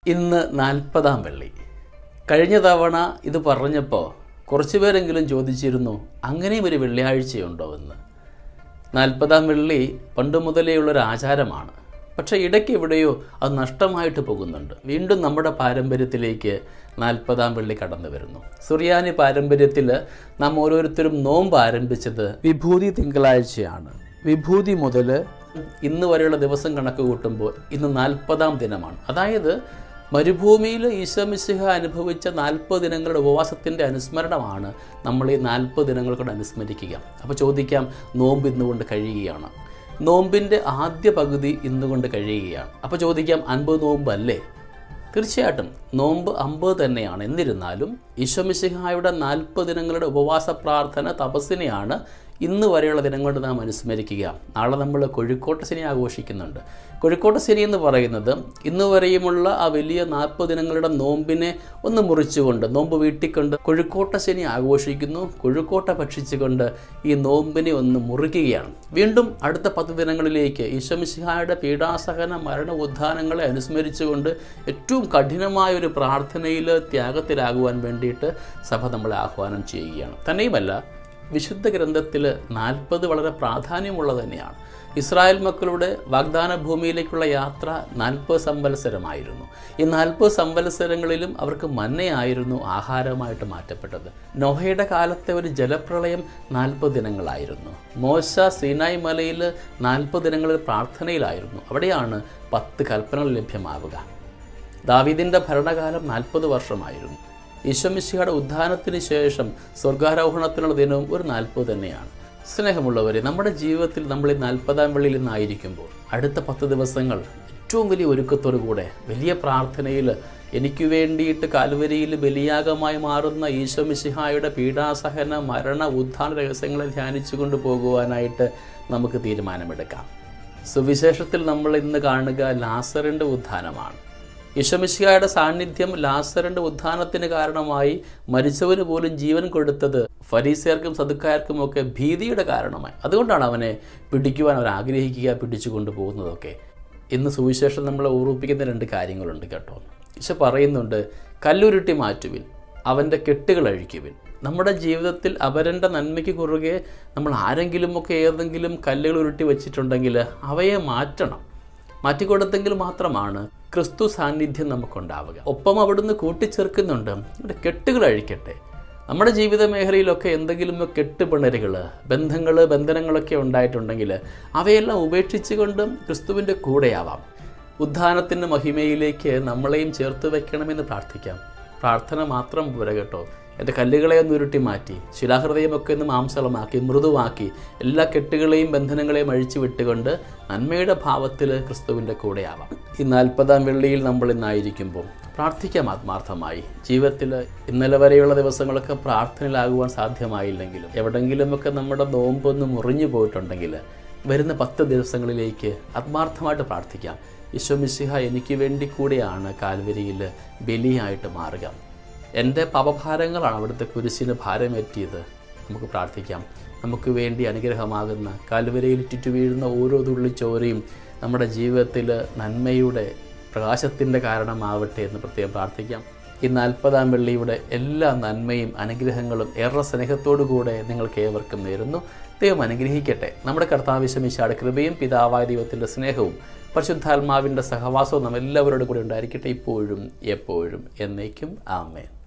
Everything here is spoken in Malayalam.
ഇന്ന് നാൽപ്പതാം വെള്ളി കഴിഞ്ഞ തവണ ഇത് പറഞ്ഞപ്പോൾ കുറച്ച് പേരെങ്കിലും ചോദിച്ചിരുന്നു അങ്ങനെയും ഒരു വെള്ളിയാഴ്ചയുണ്ടോ എന്ന് നാൽപ്പതാം വെള്ളി പണ്ട് മുതലേ ഉള്ളൊരു ആചാരമാണ് പക്ഷേ ഇടയ്ക്ക് എവിടെയോ അത് നഷ്ടമായിട്ട് പോകുന്നുണ്ട് വീണ്ടും നമ്മുടെ പാരമ്പര്യത്തിലേക്ക് നാൽപ്പതാം വെള്ളി കടന്നു വരുന്നു സുറിയാനി പാരമ്പര്യത്തിൽ നാം ഓരോരുത്തരും നോമ്പ് ആരംഭിച്ചത് വിഭൂതി തിങ്കളാഴ്ചയാണ് വിഭൂതി മുതൽ ഇന്ന് വരെയുള്ള ദിവസം കണക്ക് കൂട്ടുമ്പോൾ ഇന്ന് നാൽപ്പതാം ദിനമാണ് അതായത് മരുഭൂമിയിൽ ഈശോമിശിഹ അനുഭവിച്ച നാൽപ്പത് ദിനങ്ങളുടെ ഉപവാസത്തിൻ്റെ അനുസ്മരണമാണ് നമ്മൾ ഈ നാൽപ്പത് ദിനങ്ങൾ കൊണ്ട് അനുസ്മരിക്കുക അപ്പോൾ ചോദിക്കാം നോമ്പ് ഇന്നുകൊണ്ട് കഴിയുകയാണ് നോമ്പിൻ്റെ ആദ്യ പകുതി ഇന്നുകൊണ്ട് കഴിയുകയാണ് അപ്പോൾ ചോദിക്കാം അൻപത് നോമ്പല്ലേ തീർച്ചയായിട്ടും നോമ്പ് അമ്പത് തന്നെയാണ് എന്നിരുന്നാലും ഈശോമിശിഹായുടെ നാൽപ്പത് ദിനങ്ങളുടെ ഉപവാസ പ്രാർത്ഥന തപസ്സിനെയാണ് ഇന്ന് വരെയുള്ള ദിനങ്ങളുടെ നാം അനുസ്മരിക്കുക നാളെ നമ്മൾ കൊഴിക്കോട്ട് ശനി ആഘോഷിക്കുന്നുണ്ട് കൊഴിക്കോട്ട് ശനി എന്ന് പറയുന്നത് ഇന്ന് വരെയുമുള്ള ആ വലിയ നാൽപ്പത് ദിനങ്ങളുടെ നോമ്പിനെ ഒന്ന് മുറിച്ചുകൊണ്ട് നോമ്പ് വീട്ടിക്കൊണ്ട് കൊഴിക്കോട്ട ശനി ആഘോഷിക്കുന്നു കൊഴുക്കോട്ട ഭക്ഷിച്ചുകൊണ്ട് ഈ നോമ്പിനെ ഒന്ന് മുറിക്കുകയാണ് വീണ്ടും അടുത്ത പത്ത് ദിനങ്ങളിലേക്ക് ഈശ്വമിശിഹായുടെ പീഡാസഹന മരണ ഉദ്ധാനങ്ങളെ അനുസ്മരിച്ചുകൊണ്ട് ഏറ്റവും കഠിനമായ ഒരു പ്രാർത്ഥനയിൽ ത്യാഗത്തിലാകുവാൻ വേണ്ടിയിട്ട് സഭ നമ്മളെ ആഹ്വാനം ചെയ്യുകയാണ് തന്നെയുമല്ല വിശുദ്ധ ഗ്രന്ഥത്തിൽ നാൽപ്പത് വളരെ പ്രാധാന്യമുള്ളത് തന്നെയാണ് ഇസ്രായേൽ മക്കളുടെ വാഗ്ദാന ഭൂമിയിലേക്കുള്ള യാത്ര നാൽപ്പത് സംവത്സരമായിരുന്നു ഈ നാൽപ്പത് സംവത്സരങ്ങളിലും അവർക്ക് മന്നയായിരുന്നു ആഹാരമായിട്ട് മാറ്റപ്പെട്ടത് നോഹയുടെ കാലത്തെ ഒരു ജലപ്രളയം നാൽപ്പത് ദിനങ്ങളായിരുന്നു മോശ സീനായ് മലയിൽ നാൽപ്പത് ദിനങ്ങളിൽ പ്രാർത്ഥനയിലായിരുന്നു അവിടെയാണ് പത്ത് കൽപ്പനകൾ ലഭ്യമാവുക ദാവീദിൻ്റെ ഭരണകാലം നാൽപ്പത് വർഷമായിരുന്നു ഈശ്വമിശിയുടെ ഉദ്ധാനത്തിന് ശേഷം സ്വർഗാരോഹണത്തിനുള്ള ദിനവും ഒരു നാൽപ്പത് തന്നെയാണ് സ്നേഹമുള്ളവരെ നമ്മുടെ ജീവിതത്തിൽ നമ്മൾ ഈ നാൽപ്പതാം വെള്ളിയിൽ നിന്നായിരിക്കുമ്പോൾ അടുത്ത പത്ത് ദിവസങ്ങൾ ഏറ്റവും വലിയ ഒരുക്കത്തോടു കൂടെ വലിയ പ്രാർത്ഥനയിൽ എനിക്ക് വേണ്ടിയിട്ട് കാൽവരിയിൽ ബലിയാഗമായി മാറുന്ന ഈശോമിശിഹായുടെ പീഡാസഹന മരണ ഉദ്ധാന രഹസ്യങ്ങളെ ധ്യാനിച്ചു കൊണ്ട് പോകുവാനായിട്ട് നമുക്ക് തീരുമാനമെടുക്കാം സുവിശേഷത്തിൽ നമ്മൾ ഇന്ന് കാണുക ലാസറിൻ്റെ ഉദ്ധാനമാണ് യശമിശിഹായുടെ സാന്നിധ്യം ലാസറിന്റെ ഉത്ഥാനത്തിന് കാരണമായി മരിച്ചവന് പോലും ജീവൻ കൊടുത്തത് ഫരീസിയർക്കും സതുക്കാർക്കും ഒക്കെ ഭീതിയുടെ കാരണമായി അതുകൊണ്ടാണ് അവനെ പിടിക്കുവാൻ അവർ ആഗ്രഹിക്കുക പിടിച്ചു കൊണ്ടുപോകുന്നതൊക്കെ ഇന്ന് സുവിശേഷം നമ്മളെ ഓർമ്മിപ്പിക്കുന്ന രണ്ട് കാര്യങ്ങളുണ്ട് കേട്ടോ ഈശോ പറയുന്നുണ്ട് കല്ലുരുട്ടി മാറ്റുവിൻ അവൻ്റെ കെട്ടുകൾ അഴിക്കുവിൻ നമ്മുടെ ജീവിതത്തിൽ അവരൻ്റെ നന്മയ്ക്ക് കുറുകെ നമ്മൾ ആരെങ്കിലുമൊക്കെ ഏതെങ്കിലും കല്ലുകൾ ഉരുട്ടി വെച്ചിട്ടുണ്ടെങ്കിൽ അവയെ മാറ്റണം മാറ്റിക്കൊടുത്തെങ്കിൽ മാത്രമാണ് ക്രിസ്തു സാന്നിധ്യം നമുക്കുണ്ടാവുക ഒപ്പം അവിടുന്ന് കൂട്ടിച്ചേർക്കുന്നുണ്ട് ഇവിടെ കെട്ടുകൾ അഴിക്കട്ടെ നമ്മുടെ ജീവിത മേഖലയിലൊക്കെ എന്തെങ്കിലും കെട്ടുപിണരുകൾ ബന്ധങ്ങൾ ബന്ധനങ്ങളൊക്കെ ഉണ്ടായിട്ടുണ്ടെങ്കിൽ അവയെല്ലാം ഉപേക്ഷിച്ചുകൊണ്ട് ക്രിസ്തുവിൻ്റെ കൂടെയാവാം ഉദ്ധാനത്തിൻ്റെ മഹിമയിലേക്ക് നമ്മളെയും ചേർത്ത് വെക്കണമെന്ന് പ്രാർത്ഥിക്കാം പ്രാർത്ഥന മാത്രം പോരാ കേട്ടോ എൻ്റെ കല്ലുകളെ ഒന്ന് ഉരുട്ടി മാറ്റി ശിലാഹൃദയമൊക്കെ ഒന്ന് മാംസളമാക്കി മൃദുവാക്കി എല്ലാ കെട്ടുകളെയും ബന്ധനങ്ങളെയും അഴിച്ചു വിട്ടുകൊണ്ട് നന്മയുടെ ഭാവത്തിൽ ക്രിസ്തുവിൻ്റെ കൂടെയാവാം ഈ നാൽപ്പതാം വെള്ളിയിൽ നമ്മൾ ഇന്നായിരിക്കുമ്പോൾ പ്രാർത്ഥിക്കാം ആത്മാർത്ഥമായി ജീവിതത്തിൽ ഇന്നലെ വരെയുള്ള ദിവസങ്ങളൊക്കെ പ്രാർത്ഥനയിലാകുവാൻ സാധ്യമായില്ലെങ്കിലും എവിടെങ്കിലുമൊക്കെ നമ്മുടെ നോമ്പൊന്ന് മുറിഞ്ഞു പോയിട്ടുണ്ടെങ്കിൽ വരുന്ന പത്ത് ദിവസങ്ങളിലേക്ക് ആത്മാർത്ഥമായിട്ട് പ്രാർത്ഥിക്കാം ഈശോമിശിഹ എനിക്ക് വേണ്ടി കൂടെയാണ് കാൽവരിയിൽ ബലിയായിട്ട് മാറുക എൻ്റെ പാപഭാരങ്ങളാണ് അവിടുത്തെ കുരിശിന് ഭാരമേറ്റിയത് നമുക്ക് പ്രാർത്ഥിക്കാം നമുക്ക് വേണ്ടി അനുഗ്രഹമാകുന്ന കാൽവരയിൽ ചുറ്റു വീഴുന്ന ഓരോ തുള്ളി ചോരയും നമ്മുടെ ജീവിതത്തിൽ നന്മയുടെ പ്രകാശത്തിൻ്റെ കാരണമാവട്ടെ എന്ന് പ്രത്യേകം പ്രാർത്ഥിക്കാം ഈ നാൽപ്പതാം വെള്ളിയുടെ എല്ലാ നന്മയും അനുഗ്രഹങ്ങളും ഏറെ സ്നേഹത്തോടു കൂടെ നിങ്ങൾക്ക് ഏവർക്കും നേരുന്നു ദൈവം അനുഗ്രഹിക്കട്ടെ നമ്മുടെ കർത്താവിശമിശാട് കൃപയും പിതാവായ ദൈവത്തിൻ്റെ സ്നേഹവും പരിശുദ്ധാത്മാവിൻ്റെ സഹവാസവും നാം എല്ലാവരോടും കൂടി ഉണ്ടായിരിക്കട്ടെ ഇപ്പോഴും എപ്പോഴും എന്നേക്കും ആമേൻ